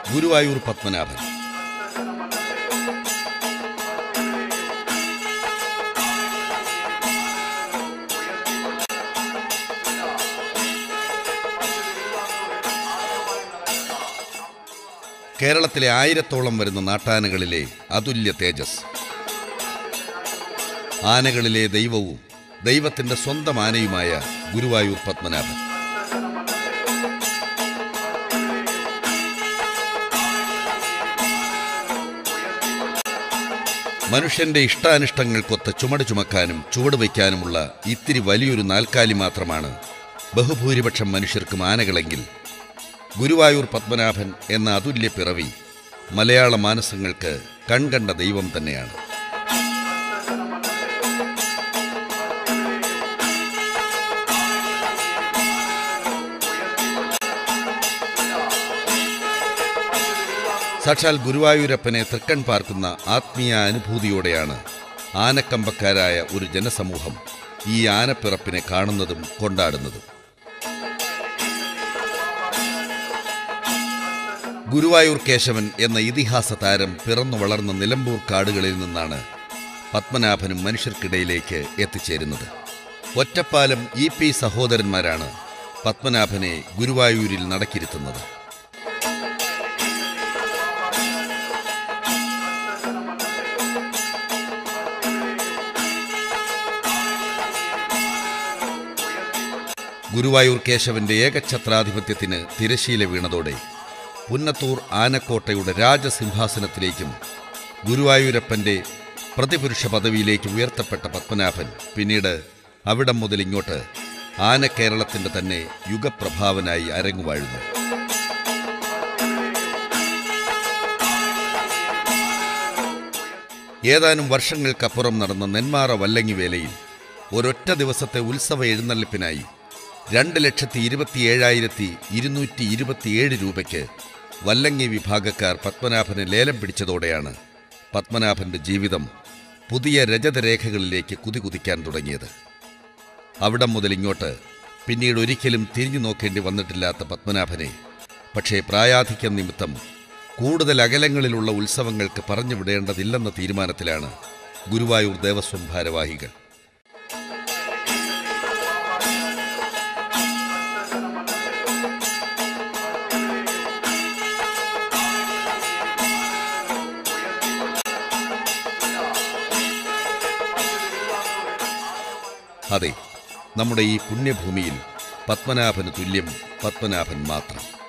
ഗുരുവായൂർ പത്മനാഭൻ കേരളത്തിലെ ആയിരത്തോളം വരുന്ന നാട്ടാനകളിലെ അതുല്യ തേജസ് ആനകളിലെ ദൈവവും ദൈവത്തിന്റെ സ്വന്തം ആനയുമായ ഗുരുവായൂർ പത്മനാഭൻ മനുഷ്യന്റെ ഇഷ്ടാനിഷ്ടങ്ങൾക്കൊത്ത ചുമട് ചുമക്കാനും ചുവട് വയ്ക്കാനുമുള്ള ഇത്തിരി വലിയൊരു നാൽക്കാലി മാത്രമാണ് ബഹുഭൂരിപക്ഷം മനുഷ്യർക്കും ആനകളെങ്കിൽ ഗുരുവായൂർ പത്മനാഭൻ എന്ന അതുല്യ പിറവി മലയാള മാനസങ്ങൾക്ക് കൺകണ്ട ദൈവം തന്നെയാണ് സാക്ഷാൽ ഗുരുവായൂരപ്പനെ തൃക്കൺ പാർക്കുന്ന ആത്മീയ അനുഭൂതിയോടെയാണ് ആനക്കമ്പക്കാരായ ഒരു ജനസമൂഹം ഈ ആനപ്പിറപ്പിനെ കാണുന്നതും കൊണ്ടാടുന്നതും ഗുരുവായൂർ കേശവൻ എന്ന ഇതിഹാസ താരം പിറന്നു വളർന്ന നിലമ്പൂർ കാടുകളിൽ നിന്നാണ് പത്മനാഭനും മനുഷ്യർക്കിടയിലേക്ക് എത്തിച്ചേരുന്നത് ഒറ്റപ്പാലം ഇ പി സഹോദരന്മാരാണ് പത്മനാഭനെ ഗുരുവായൂരിൽ നടക്കിരുത്തുന്നത് ഗുരുവായൂർ കേശവന്റെ ഏകഛത്രാധിപത്യത്തിന് തിരശീല വീണതോടെ പുന്നത്തൂർ ആനക്കോട്ടയുടെ രാജസിംഹാസനത്തിലേക്കും ഗുരുവായൂരപ്പന്റെ പ്രതിപുരുഷ പദവിയിലേക്ക് ഉയർത്തപ്പെട്ട പത്മനാഭൻ പിന്നീട് അവിടം മുതൽ ഇങ്ങോട്ട് ആനക്കേരളത്തിന്റെ തന്നെ യുഗപ്രഭാവനായി അരങ്ങുവാഴുന്നു ഏതാനും വർഷങ്ങൾക്കപ്പുറം നടന്ന നെന്മാറ വല്ലങ്ങി വേലയിൽ ഒരൊറ്റ ദിവസത്തെ ഉത്സവ എഴുന്നള്ളിപ്പിനായി രണ്ട് ലക്ഷത്തി ഇരുപത്തിയേഴായിരത്തി ഇരുന്നൂറ്റി ഇരുപത്തിയേഴ് രൂപയ്ക്ക് വല്ലങ്ങി വിഭാഗക്കാർ പത്മനാഭനെ ലേലം പിടിച്ചതോടെയാണ് പത്മനാഭന്റെ ജീവിതം പുതിയ രജതരേഖകളിലേക്ക് കുതികുതിക്കാൻ തുടങ്ങിയത് അവിടം മുതൽ ഇങ്ങോട്ട് പിന്നീട് ഒരിക്കലും തിരിഞ്ഞു നോക്കേണ്ടി വന്നിട്ടില്ലാത്ത പത്മനാഭനെ പക്ഷേ പ്രായാധിക്യം നിമിത്തം കൂടുതൽ അകലങ്ങളിലുള്ള ഉത്സവങ്ങൾക്ക് പറഞ്ഞു വിടേണ്ടതില്ലെന്ന തീരുമാനത്തിലാണ് ഗുരുവായൂർ ദേവസ്വം ഭാരവാഹികൾ അതെ നമ്മുടെ ഈ പുണ്യഭൂമിയിൽ പത്മനാഭന് തുല്യം പത്മനാഭൻ മാത്രം